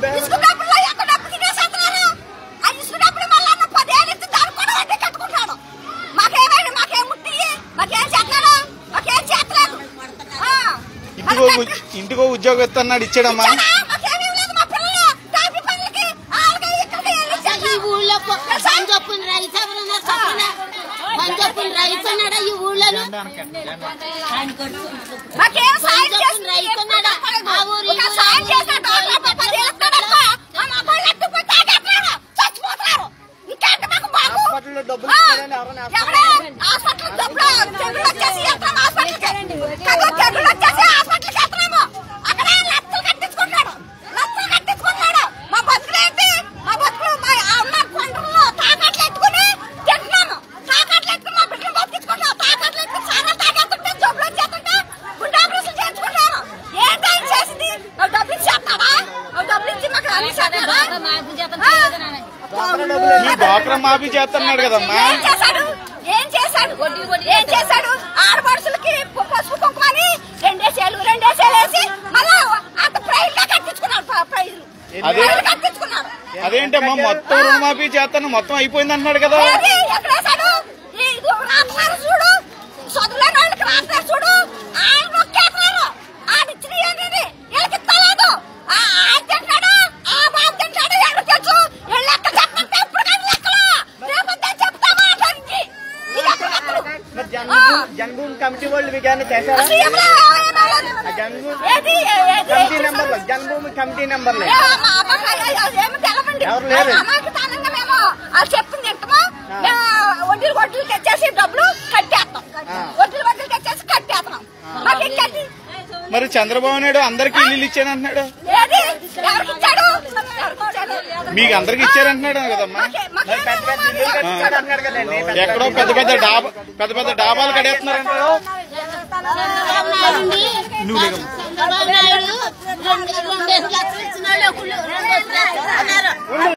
ఇసుక డబ్బుల్లో ఎంత డబ్బు తినేసేస్తున్నారు ఆ ఇసుక డబ్బులు మళ్ళా నువ్వు పదేళ్ళు ఇచ్చి దానికి కూడా వడ్డీ కట్టుకుంటాడు మాకేమైంది మాకేం ముట్టి మాకేం చేస్తాడు మాకేం చేస్తలేదు ఆ, ఇంటికో ఉ- ఇంటికో ఉద్యోగం ఇస్తున్నాడు ఇచ్చాడమ్మా ఇచ్చాడా? మాకేమీ లేదు మా పిల్లలు టాపీ పనులకి వాళ్ళకి ఇక్కడికి వెళ్ళి ఈ చేస్తారు. ఊళ్ళో పని చెప్పుని రైతు ఎవరన్నా చెప్పనా పని చెప్పుని రైతు ఉన్నాడా ఈ ఊళ్ళో మాకేం సాయం కొంచెం చేస్తుంది రైతున్నాడా? ఆ ఊరు ఈ ఒక ఊరు సాయం ఆ చేసిన ఊరు డోర్లో ఆ ఊరు పది ఇస్తాడనుకో, ఆ మగవాళ్ళు ఎత్తుకుపోయి తాగేస్తున్నారు, చచ్చిపోతున్నారు. ఇంకేంటి మాకు బాబు? హాస్పిటల్లో డబ్బులు ఆ, ఇస్తున్నారని ఎవరైనా ఎవరు? హాస్పిటల్ డబ్బులు చంద్రుడు వచ్చేసి వెళ్తాం హాస్పిటల్కి. కాదు, చంద్రుడు వచ్చేసి హాస్పిటల్కి వెళ్తున్నాము. అక్కడ లక్షలు కట్టించుకుంటాడు. లక్షలు కట్టించుకుంటాడు. మా బతుకులేంటి? మా బతుకులు మా అమ్మ కొండల్లో తాకట్లు ఎత్తుకుని తింటున్నాము. తాకట్లు ఎత్తుకుని మా బిడ్డలు బతికించుకుంటాం. తాకట్లు ఎత్తుకుని సారా తాగేస్తుంటే జబ్బులు వచ్చేస్తుంటే గుండె ఆపరేషన్ చేయించుకుంటాను. ఏంటి ఆయన చేసింది? నువ్వు డబ్బులు ఇచ్చేస్తావా? నువ్వు డబ్బులు ఇచ్చి మాకు అన్ని చేస్తావా? ఈ డ్వాక్రా మాఫీ చేస్తున్నాడు కదమ్మా ఏం చేశాడు ఏం చేశాడు ఏం చేశాడు ఆడపడుచులకి పు- పసుపు కుంకుమని రెండేసేలు రెండేసేలు వేసి మళ్ళా అంత ప్రైజ్ గా కట్టించుకున్నాడు ప్ర- ప్రైజ్లు అదే. ప్రైజ్లు కట్టించుకున్నాడు అదేంటమ్మా మొత్తం రుణమాఫీ చేస్తాను మొత్తం అయిపోయింది అంటున్నాడు కదా ఏది? ఎక్కడ వేశాడు ఈ ఇది రాస్తున్నారు చూడు చదువులేని వాళ్ళకి రాస్తున్నారు చూడు ఆయన నొక్కేస్తున్నారు ఆడిచ్చిన ఏంటిది వీళ్ళకి ఇస్తలేదు ఆ ఆయన తింటాడు ఆ బాబు తింటాడు ఎవరు తెలుసు వీళ్ళు లెక్క చెప్పంటే ఇప్పుడు కానీ లెక్కలు రేపొద్దు చెప్తామా అంటానికి ఇది ఎక్కడ లెక్కలు మరి జన్మభూమి జన్మభూమి కమిటీ వాళ్ళు మీకు ఏమైనా చేశారా అసలు ఎవరు ఆ జన్మభూమి ఏది ఏది కమిటీ నెంబర్లు జన్మభూమి కమిటీ నెంబర్లు ఏ, మా అమ్మకి అయ్య- అయ్య- ఏమి తెలవండి. ఎవరు లేరు. మా అమ్మాయికి దానంగా మేము వాళ్ళు చెప్పింది తింటాము మేము వడ్డీలు వడ్డీలు తెచ్చేసి డబ్బులు కట్టేస్తాం ఆ. వడ్డీలు వడ్డీలు తెచ్చేసి కట్టేస్తున్నాం మాకు ఇంకటి మరి చంద్రబాబు నాయుడు అందరికి ఇల్లు ఇచ్చాను అంటున్నాడు ఏది ఎవరికి ఇచ్చాడు ఎవరికి ఇచ్చాడు? మీకు అందరికి ఇచ్చారంటున్నాడు కదమ్మా మాకే- మాకే- మరి పెద్ద పెద్ద ఇల్లు కట్టించాడు అన్నాడు కదండి పెద్ద ఎక్కడో పెద్ద పెద్ద డాబా పెద్ద పెద్ద డాబాలు కడేస్తున్నారంటారు చంద్రబాబు నాయుడు చంద్రబాబు నాయుడు రెండు రెండేసి లక్షలు ఇచ్చిన వాళ్ళు ఒకళ్ళు రెండేసి లక్షలు అన్నారు